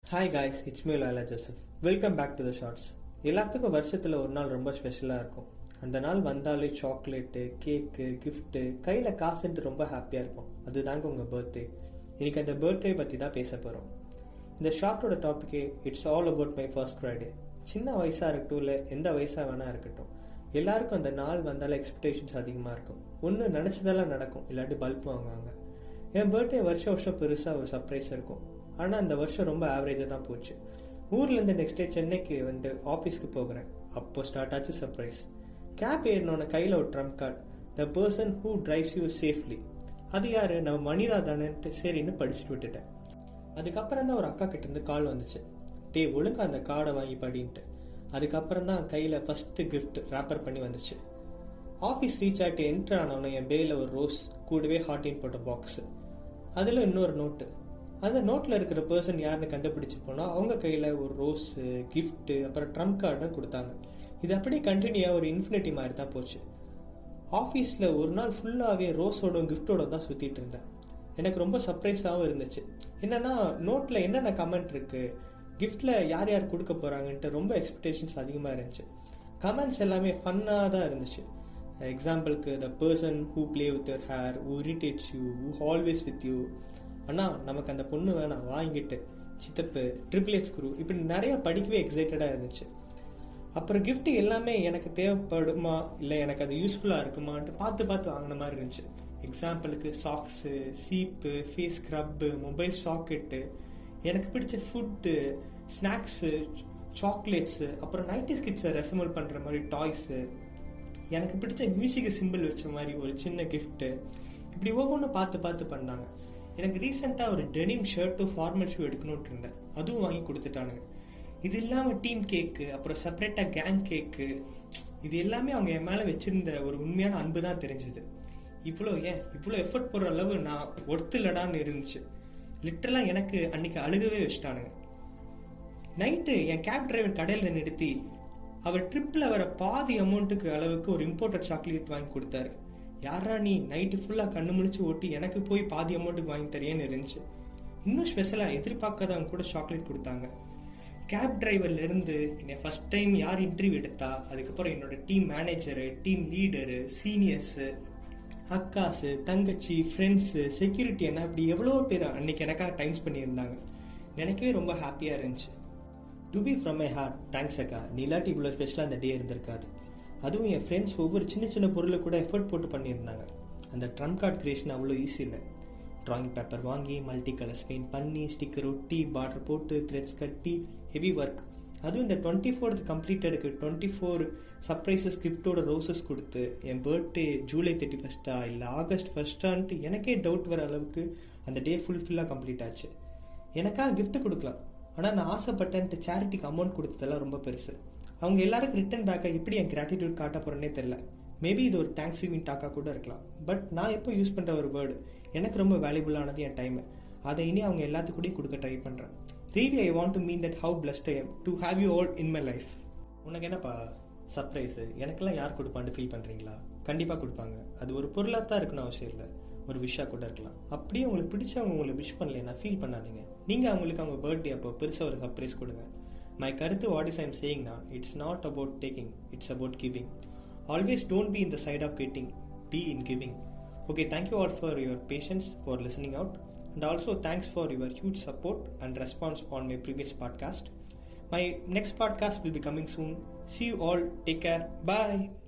hi guys it's me Lala Joseph welcome back to the shorts எல்லாத்துக்கும் வருஷத்தில் ஒரு நாள் ரொம்ப ஸ்பெஷலாக இருக்கும் அந்த நாள் வந்தாலே சாக்லேட்டு கேக்கு கிஃப்ட்டு கையில் காசுன்ட்டு ரொம்ப ஹாப்பியாக இருக்கும் அதுதாங்க உங்கள் பர்த்டே இன்னைக்கு அந்த பர்த்டே பற்றி தான் பேச போகிறோம் இந்த ஷார்ட்டோட டாப்பிக்கே it's all about my first Friday சின்ன வயசாக இருக்கட்டும் இல்லை எந்த வயசாக வேணா இருக்கட்டும் எல்லாருக்கும் அந்த நாள் வந்தாலும் எக்ஸ்பெக்டேஷன்ஸ் அதிகமாக இருக்கும் ஒன்று நினச்சதெல்லாம் நடக்கும் இல்லாட்டி பல்ப் வாங்குவாங்க என் பர்த்டே வருஷம் வருஷம் பெருசாக ஒரு சர்ப்ரைஸ் இருக்கும் ஆனால் அந்த வருஷம் ரொம்ப ஆவரேஜாக தான் போச்சு ஊர்லேருந்து நெக்ஸ்ட் டே சென்னைக்கு வந்து ஆஃபீஸ்க்கு போகிறேன் அப்போ ஸ்டார்ட் ஆச்சு சர்ப்ரைஸ் கேப் ஏறினோட கையில் ஒரு trump card the person who drives you safely அது யாரு நம்ம மனிதா தானேன்ட்டு சரின்னு படிச்சுட்டு விட்டுட்டேன் அதுக்கப்புறம் தான் ஒரு அக்கா கிட்ட இருந்து கால் வந்துச்சு டே ஒழுங்கா அந்த கார்டை வாங்கி படின்ட்டு அதுக்கப்புறம் தான் கையில் ஃபர்ஸ்ட் கிஃப்ட் ரேப்பர் பண்ணி வந்துச்சு ஆஃபீஸ் ரீச் ஆகிட்டு என்ட்ரு ஆனவன என் பேல ஒரு ரோஸ் கூடவே ஹாட்டின் போட்ட பாக்ஸ் அதில் இன்னொரு நோட்டு அந்த நோட்டில் இருக்கிற பர்சன் யாருன்னு கண்டுபிடிச்சு போனால் அவங்க கையில் ஒரு ரோஸ் கிஃப்ட் அப்புறம் ட்ரம்ப் கார்டு கொடுத்தாங்க இது அப்படியே கண்டினியூவாக ஒரு இன்ஃபினிட்டி மாதிரி தான் போச்சு ஆஃபீஸில் ஒரு நாள் ஃபுல்லாகவே ரோஸோட கிஃப்டோட தான் சுற்றிட்டு இருந்தேன் எனக்கு ரொம்ப சர்ப்ரைஸாகவும் இருந்துச்சு என்னன்னா நோட்டில் என்னென்ன கமெண்ட் இருக்கு கிஃப்டில் யார் யார் கொடுக்க போகிறாங்கன்ட்டு ரொம்ப எக்ஸ்பெக்டேஷன்ஸ் அதிகமாக இருந்துச்சு கமெண்ட்ஸ் எல்லாமே ஃபன்னாக தான் இருந்துச்சு எக்ஸாம்பிளுக்கு the person who play with your hair who irritates you who always with you அண்ணா நமக்கு அந்த பொண்ணு வேணாம் வாங்கிட்டு சித்தப்பு ட்ரிபிள் எச் குரு இப்படி நிறைய படிக்கவே எக்ஸைட்டடாக இருந்துச்சு அப்புறம் கிஃப்ட் எல்லாமே எனக்கு தேவைப்படுமா இல்லை எனக்கு அது யூஸ்ஃபுல்லாக இருக்குமான்ட்டு பார்த்து பார்த்து வாங்கின மாதிரி இருந்துச்சு எக்ஸாம்பிளுக்கு சாக்ஸு சீப்பு ஃபேஸ் ஸ்க்ரப்பு மொபைல் சாக்கெட்டு எனக்கு பிடிச்ச ஃபுட்டு ஸ்நாக்ஸு சாக்லேட்ஸு அப்புறம் நைன்டி ஸ்கிட்ஸை ரெசமல் பண்ணுற மாதிரி டாய்ஸு எனக்கு பிடிச்ச மியூசிக்கை சிம்பிள் வச்ச மாதிரி ஒரு சின்ன கிஃப்ட்டு இப்படி ஒவ்வொன்றும் பார்த்து பார்த்து பண்ணாங்க எனக்கு ரீசெண்டாக ஒரு டெனிம் ஷர்ட்டு ஃபார்மல் ஷூ எடுக்கணும்னு இருந்தேன் அதுவும் வாங்கி கொடுத்துட்டானுங்க இது இல்லாமல் டீம் கேக்கு அப்புறம் செப்பரேட்டாக கேங் கேக்கு இது எல்லாமே அவங்க என் மேலே வச்சிருந்த ஒரு உண்மையான அன்பு தான் தெரிஞ்சது இவ்வளோ ஏன் இவ்வளோ எஃபர்ட் போடுற அளவு நான் ஒருத்தலடான்னு இருந்துச்சு லிட்டரலாக எனக்கு அன்னைக்கு அழுகவே வச்சிட்டானுங்க நைட்டு என் கேப் டிரைவர் கடையில் நிறுத்தி அவர் ட்ரிப்பில் வர பாதி அமௌண்ட்டுக்கு அளவுக்கு ஒரு இம்போர்ட்டட் சாக்லேட் வாங்கி கொடுத்தாரு யாரா நீ நைட்டு ஃபுல்லாக கண்ணு முழிச்சு ஓட்டி எனக்கு போய் பாதி அமௌண்ட்டுக்கு வாங்கி தரேன்னு இருந்துச்சு இன்னும் ஸ்பெஷலாக எதிர்பார்க்காதவங்க கூட சாக்லேட் கொடுத்தாங்க கேப் டிரைவர்ல இருந்து என்னை ஃபர்ஸ்ட் டைம் யார் இன்டர்வியூ எடுத்தா அதுக்கப்புறம் என்னோட team manager team leader seniors அக்காஸு தங்கச்சி ஃப்ரெண்ட்ஸு செக்யூரிட்டி என்ன அப்படி எவ்வளோ பேர் அன்னைக்கு எனக்காக டைம்ஸ் பண்ணியிருந்தாங்க எனக்கே ரொம்ப ஹாப்பியாக இருந்துச்சு to be from my heart thanks அக்கா நீ இல்லாட்டி இவ்வளோ ஸ்பெஷலாக அந்த டே இருந்திருக்காது அதுவும் என் ஃப்ரெண்ட்ஸ் ஒவ்வொரு சின்ன சின்ன பொருளை கூட எஃபர்ட் போட்டு பண்ணியிருந்தாங்க அந்த ட்ரம்ப் கார்டு கிரியேஷன் அவ்வளோ ஈஸி இல்லை ட்ராயிங் பேப்பர் வாங்கி மல்டி கலர்ஸ் பெயிண்ட் பண்ணி ஸ்டிக்கர் ஒட்டி பார்டர் போட்டு த்ரெட்ஸ் கட்டி ஹெவி ஒர்க் அதுவும் இந்த டுவெண்ட்டி ஃபோர்த் கம்ப்ளீட்டடுக்கு டுவெண்ட்டி ஃபோர் சர்ப்ரைசஸ் கிஃப்டோட ரோசஸ் கொடுத்து என் பர்த்டே ஜூலை தேர்ட்டி ஃபஸ்ட்டா இல்லை ஆகஸ்ட் ஃபஸ்ட்டான்ட்டு எனக்கே டவுட் வர அளவுக்கு அந்த டே ஃபுல்ஃபில்லாக கம்ப்ளீட் ஆச்சு எனக்காக கிஃப்ட் கொடுக்கலாம் ஆனால் நான் ஆசைப்பட்டேன்ட்டு சேரிட்டிக்கு அமௌண்ட் கொடுத்ததெல்லாம் ரொம்ப பெருசு அவங்க எல்லாருக்கும் ரிட்டன் பேக்கை எப்படி என் கிராட்டிடியூட் காட்ட போறேன்னே தெரியல மேபி இது ஒரு தேங்க்ஸ் கிவிங் டாக்கா கூட இருக்கலாம் பட் நான் எப்போ யூஸ் பண்ணுற ஒரு வேர்டு எனக்கு ரொம்ப வேல்யூபுல்லானது என் டைம் அதை இனி அவங்க எல்லாத்துக்கூடயும் கொடுக்க ட்ரை பண்ணுறேன் really I want to mean that how blessed I am to have you all in my life உனக்கு என்னப்பா சர்ப்ரைஸ் எனக்கெல்லாம் யார் கொடுப்பான்னு ஃபீல் பண்ணுறீங்களா கண்டிப்பாக கொடுப்பாங்க அது ஒரு பொருளாக தான் இருக்கணும் அவசியம் இல்லை ஒரு விஷா கூட இருக்கலாம் அப்படியே உங்களுக்கு பிடிச்சவங்க உங்களுக்கு விஷ் பண்ணலைன்னா ஃபீல் பண்ணாதீங்க நீங்கள் அவங்களுக்கு அவங்க பர்த்டே அப்போ பெருசாக ஒரு சர்ப்ரைஸ் கொடுங்க மை கருத்து வாட் இஸ் ஐம் சேயிங்னா it's not about taking it's about giving always don't be in the side of getting be in giving okay thank you all for your patience for listening out and also thanks for your huge support and response on my previous podcast my next podcast will be coming soon see you all take care bye